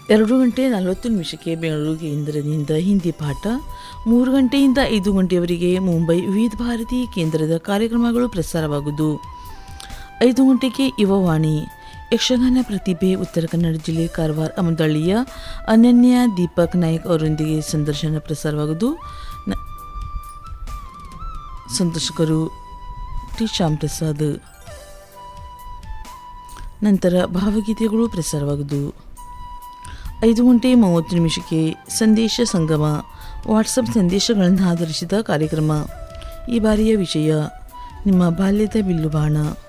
ಎರಡು ಗಂಟೆ ನಲವತ್ತು ನಿಮಿಷಕ್ಕೆ ಬೆಂಗಳೂರು ಕೇಂದ್ರದಿಂದ ಹಿಂದಿ ಪಾಠ ಮೂರು ಗಂಟೆಯಿಂದ ಐದು ಗಂಟೆಯವರೆಗೆ ಮುಂಬೈ ವಿವಿಧ ಭಾರತಿ ಕೇಂದ್ರದ ಕಾರ್ಯಕ್ರಮಗಳು ಪ್ರಸಾರವಾಗುವುದು ಐದು ಗಂಟೆಗೆ ಯುವವಾಣಿ ಯಕ್ಷಗಾನ ಪ್ರತಿಭೆ ಉತ್ತರ ಕನ್ನಡ ಜಿಲ್ಲೆ ಕಾರವಾರ ಅಮದಳ್ಳಿಯ ಅನನ್ಯ ದೀಪಕ್ ನಾಯಕ್ ಅವರೊಂದಿಗೆ ಸಂದರ್ಶನ ಪ್ರಸಾರವಾಗುವುದು ನ- ಸಂದರ್ಶಕರು ಟಿ ಶ್ಯಾಮ್ ಪ್ರಸಾದ್ ನಂತರ ಭಾವಗೀತೆಗಳು ಪ್ರಸಾರವಾಗುವುದು ಐದು ಗಂಟೆ ಮೂವತ್ತು ನಿಮಿಷಕ್ಕೆ ಸಂದೇಶ ಸಂಗಮ ವಾಟ್ಸಪ್ ಸಂದೇಶಗಳನ್ನು ಆಧರಿಸಿದ ಕಾರ್ಯಕ್ರಮ ಈ ಬಾರಿಯ ವಿಷಯ ನಿಮ್ಮ ಬಾಲ್ಯದ ಬಿಲ್ಲು ಬಾಣ